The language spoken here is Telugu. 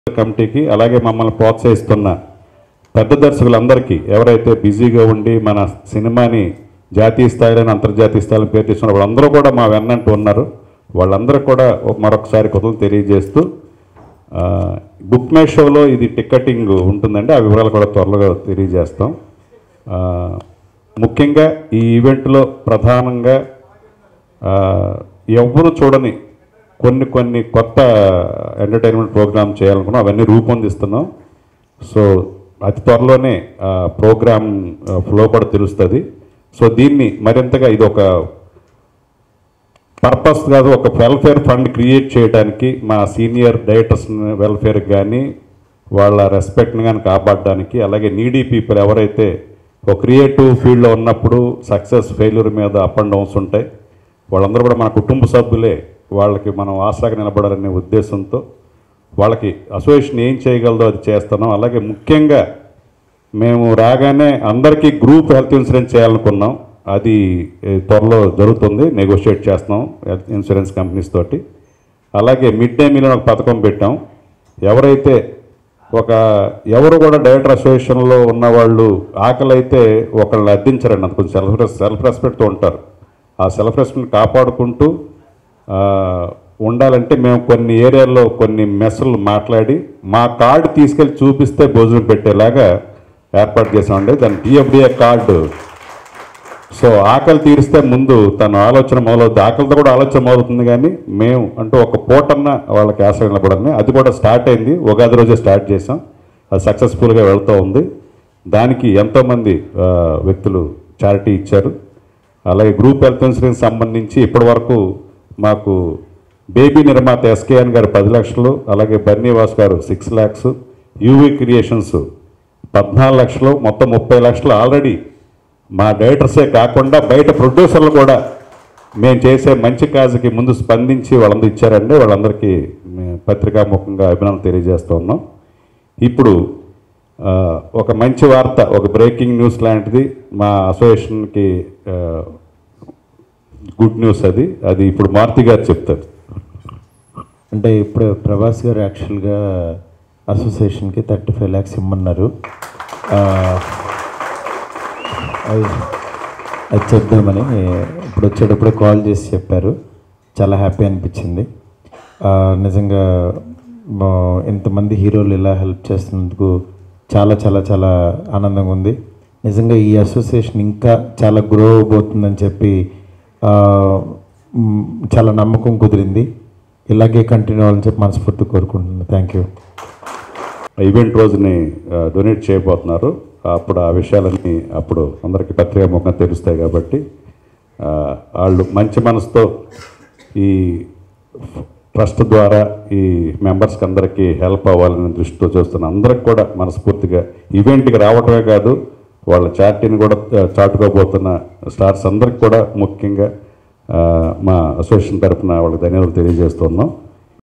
కమిటీకి అలాగే మమ్మల్ని ప్రోత్సహిస్తున్న పెద్ద దర్శకులందరికీ ఎవరైతే బిజీగా ఉండి మన సినిమాని జాతీయ స్థాయిలో అంతర్జాతీయ స్థాయిలో పేరు తీసుకున్న వాళ్ళందరూ కూడా మా వెన్నంటూ ఉన్నారు వాళ్ళందరూ కూడా ఒక- మరొకసారి కొత్తలు తెలియజేస్తూ ఆ, బుక్ మై షోలో ఇది టికెటింగ్ ఉంటుందండి ఆ వివరాలు కూడా త్వరలో తెలియజేస్తాం ఆ, ముఖ్యంగా ఈ ఈవెంట్లో ప్రధానంగా ఆ, ఎవ్వరు చూడని కొన్ని కొన్ని కొత్త ఎంటర్టైన్మెంట్ ప్రోగ్రామ్ చేయాలనుకున్నాం అవన్నీ రూపొందిస్తున్నాం సో అతి త్వరలోనే ఆ ప్రోగ్రామ్ ఫ్లో కూడా తెలుస్తుంది సో దీన్ని మరింతగా ఇది ఒక పర్పస్ కాదు ఒక వెల్ఫేర్ ఫండ్ క్రియేట్ చేయడానికి మా సీనియర్ డైరెక్టర్స్ వెల్ఫేర్ కానీ వాళ్ళ రెస్పెక్ట్ని కానీ కాపాడడానికి అలాగే నీడీ పీపుల్ ఎవరైతే ఒక క్రియేటివ్ ఫీల్డ్లో ఉన్నప్పుడు సక్సెస్ ఫెయిల్యూర్ మీద అప్ అండ్ డౌన్స్ ఉంటాయి వాళ్ళందరూ కూడా మన కుటుంబ సభ్యులే వాళ్ళకి మనం ఆశగా నిలబడాలనే ఉద్దేశంతో వాళ్ళకి అసోసియేషన్ ఏం చేయగలదో అది చేస్తున్నాం అలాగే ముఖ్యంగా మేము రాగానే అందరికీ గ్రూప్ హెల్త్ ఇన్సూరెన్స్ చేయాలనుకున్నాం అది ఏ, త్వరలో జరుగుతుంది నెగోషియేట్ చేస్తున్నాం హెల్త్ ఇన్సూరెన్స్ కంపెనీస్ తోటి అలాగే మిడ్ డే మీల్ అని ఒక పథకం పెట్టాం ఎవరైతే ఒక ఎవరు కూడా డైరెక్టర్ అసోసియేషన్లో ఉన్న వాళ్ళు ఆకలి అయితే ఒకళ్ళని అద్దించారండి అంత కొంచెం సెల్ఫ్ సెల్ఫ్ రెస్పెక్ట్తో ఉంటారు ఆ సెల్ఫ్ రెస్పెక్ట్ని కాపాడుకుంటూ ఆ, ఉండాలంటే మేము కొన్ని ఏరియాల్లో కొన్ని మెస్సులు మాట్లాడి మా కార్డు తీసుకెళ్ళి చూపిస్తే భోజనం పెట్టేలాగా ఏర్పాటు చేసామండి దాని టీఎఫ్డిఏ కార్డు సో ఆకలి తీరిస్తే ముందు తన ఆలోచన మొదలవుతుంది ఆకలితో కూడా ఆలోచన మొదలవుతుంది కానీ మేము అంటూ ఒక పూటన్న వాళ్ళకి ఆశ నిలబడాలని అది కూడా స్టార్ట్ అయింది ఉగాది రోజే స్టార్ట్ చేసాం అది సక్సెస్ఫుల్గా వెళ్తూ ఉంది దానికి ఎంతోమంది ఆ, వ్యక్తులు చారిటీ ఇచ్చారు అలాగే గ్రూప్ హెల్త్ ఇన్సూరెన్స్ సంబంధించి ఇప్పటి వరకు మాకు బేబీ నిర్మాత ఎస్కేఎన్ గారు పది లక్షలు అలాగే బన్నీవాస్ గారు సిక్స్ ల్యాక్స్ యూవీ క్రియేషన్స్ పద్నాలుగు లక్షలు మొత్తం ముప్పై లక్షలు ఆల్రెడీ మా డైరెక్టర్సే కాకుండా బయట ప్రొడ్యూసర్లు కూడా మేము చేసే మంచి కాజుకి ముందు స్పందించి వాళ్ళందరూ ఇచ్చారండి వాళ్ళందరికీ మేము పత్రికాముఖంగా అభినందన తెలియజేస్తూ ఉన్నాం ఇప్పుడు ఆ, ఒక మంచి వార్త ఒక బ్రేకింగ్ న్యూస్ లాంటిది మా అసోసియేషన్కి ఆ, గుడ్ న్యూస్ అది అది ఇప్పుడు మారుతి గారు చెప్తారు అంటే ఇప్పుడు ప్రభాస్ గారు యాక్చువల్గా అసోసియేషన్కి థర్టీ ఫైవ్ ల్యాక్స్ ఇమ్మన్నారు ఆ, అది అది చెప్దామని ఇప్పుడు వచ్చేటప్పుడు కాల్ చేసి చెప్పారు చాలా హ్యాపీ అనిపించింది ఆ, నిజంగా మా- ఇంతమంది హీరోలు ఇలా హెల్ప్ చేస్తున్నందుకు చాలా చాలా చాలా ఆనందంగా ఉంది నిజంగా ఈ అసోసియేషన్ ఇంకా చాలా గ్రో అవబోతుందని చెప్పి ఆ, మ్, చాలా నమ్మకం కుదిరింది ఇలాగే కంటిన్యూ అవ్వాలని చెప్పి మనస్ఫూర్తి కోరుకుంటున్నాను థ్యాంక్ యూ ఈవెంట్ రోజుని డొనేట్ చేయబోతున్నారు అప్పుడు ఆ విషయాలన్నీ అప్పుడు అందరికీ పత్రికా ముఖంగా తెలుస్తాయి కాబట్టి ఆ, వాళ్ళు మంచి మనసుతో ఈ ట్రస్ట్ ద్వారా ఈ మెంబర్స్కి అందరికీ హెల్ప్ అవ్వాలని దృష్టితో చూస్తున్న అందరికి కూడా మనస్ఫూర్తిగా ఈవెంట్కి రావటమే కాదు వాళ్ళ చార్టీని కూడా ఆ, చాటుకోబోతున్న స్టార్స్ అందరికి కూడా ముఖ్యంగా ఆ, మా అసోసియేషన్ తరఫున వాళ్ళకి ధన్యవాదాలు తెలియజేస్తున్నాం